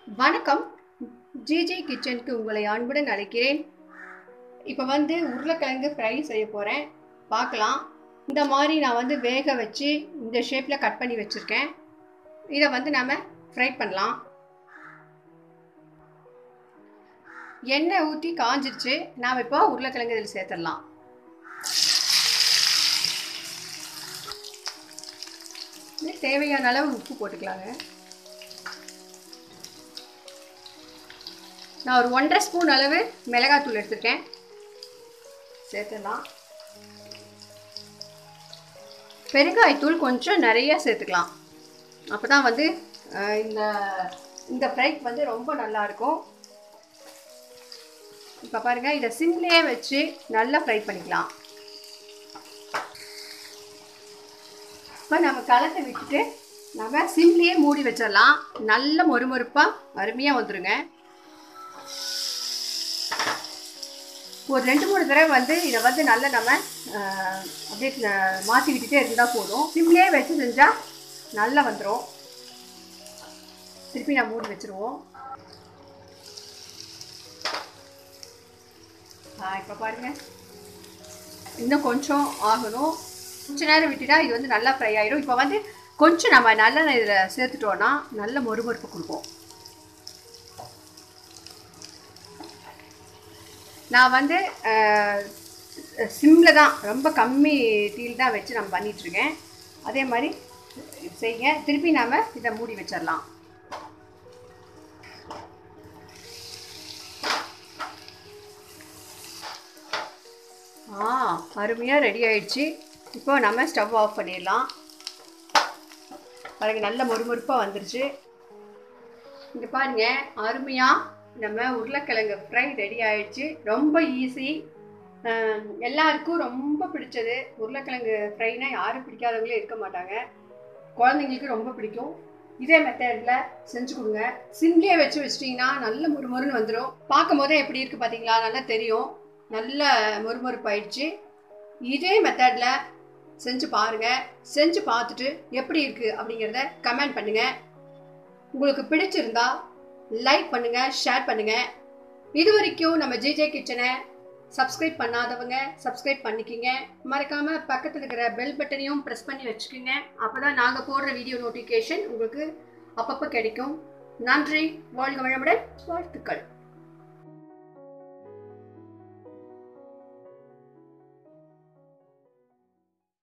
வணக்கம் ஜிஜி கிச்சனுக்கு உங்களை அன்புடன் அழைக்கிறேன் இப்போ வந்து உருளைக்கிழங்கு ஃப்ரை செய்ய போகிறேன் பார்க்கலாம் இந்த மாதிரி நான் வந்து வேக வச்சு இந்த ஷேப்பில் கட் பண்ணி வச்சுருக்கேன் இதை வந்து நாம் ஃப்ரை பண்ணலாம் எண்ணெய் ஊற்றி காஞ்சிருச்சு நாம் இப்போ உருளைக்கிழங்கு இதில் சேர்த்துடலாம் தேவையான அளவு உப்பு போட்டுக்கலாங்க நான் ஒரு ஒன்றரை ஸ்பூன் அளவு மிளகாத்தூள் எடுத்துருக்கேன் சேர்த்துடலாம் பெருங்காயத்தூள் கொஞ்சம் நிறைய சேர்த்துக்கலாம் அப்போ தான் வந்து இந்த இந்த ஃப்ரைக்கு வந்து ரொம்ப நல்லாயிருக்கும் இப்போ பாருங்கள் இதை சிம்லேயே வச்சு நல்லா ஃப்ரை பண்ணிக்கலாம் இப்போ நம்ம களத்தை விட்டுட்டு நம்ம சிம்லேயே மூடி வச்சிடலாம் நல்ல மொறுமொறுப்பாக அருமையாக வந்துடுங்க ஒரு ரெண்டு மூணு தடவை வந்து இதை வந்து நல்லா நம்ம அப்படியே மாற்றி விட்டுட்டே இருந்தால் போதும் சிம்லேயே வச்சு செஞ்சால் நல்லா வந்துடும் திருப்பி நான் மூடி வச்சுருவோம் இப்போ பாருங்கள் இன்னும் கொஞ்சம் ஆகணும் கொஞ்ச நேரம் விட்டுட்டா இது வந்து நல்லா ஃப்ரை ஆகிடும் இப்போ வந்து கொஞ்சம் நம்ம நல்லெண்ணெய் இதில் சேர்த்துட்டோன்னா நல்ல மொறுமொறுப்பு கொடுப்போம் நான் வந்து சிம்மில் தான் ரொம்ப கம்மி தீல் தான் வச்சு நம்ம பண்ணிகிட்ருக்கேன் அதே மாதிரி செய்யுங்க திருப்பி நாம் இதை மூடி வச்சிடலாம் ஆ அருமையாக ரெடி ஆயிடுச்சு இப்போ நம்ம ஸ்டவ் ஆஃப் பண்ணிடலாம் பாருங்க நல்ல மொறுமொறுப்பாக வந்துருச்சு இங்கே பாருங்க அருமையாக நம்ம உருளைக்கிழங்கு ஃப்ரை ரெடி ஆயிடுச்சு ரொம்ப ஈஸி எல்லாருக்கும் ரொம்ப பிடிச்சது உருளைக்கிழங்கு ஃப்ரைனா யாரும் பிடிக்காதவங்களே இருக்க மாட்டாங்க குழந்தைங்களுக்கு ரொம்ப பிடிக்கும் இதே மெத்தடில் செஞ்சு கொடுங்க சிம்லேயே வச்சு வச்சிட்டிங்கன்னா நல்ல முறுமுறுன்னு வந்துடும் பார்க்கும் போதே எப்படி இருக்குது பார்த்தீங்களா நல்லா தெரியும் நல்ல மொறுமொறுப்பாயிடுச்சு இதே மெத்தடில் செஞ்சு பாருங்கள் செஞ்சு பார்த்துட்டு எப்படி இருக்குது அப்படிங்கிறத கமெண்ட் பண்ணுங்கள் உங்களுக்கு பிடிச்சிருந்தா லைக் பண்ணுங்கள் ஷேர் பண்ணுங்கள் இது வரைக்கும் நம்ம ஜிஜே கிச்சனை சப்ஸ்கிரைப் பண்ணாதவங்க சப்ஸ்கிரைப் பண்ணிக்கிங்க மறக்காமல் பக்கத்தில் இருக்கிற பெல் பட்டனையும் ப்ரெஸ் பண்ணி வச்சுக்கோங்க அப்போ தான் நாங்கள் போடுற வீடியோ நோட்டிஃபிகேஷன் உங்களுக்கு அப்பப்போ கிடைக்கும் நன்றி வாழ்க வளமுடன் வாழ்த்துக்கள்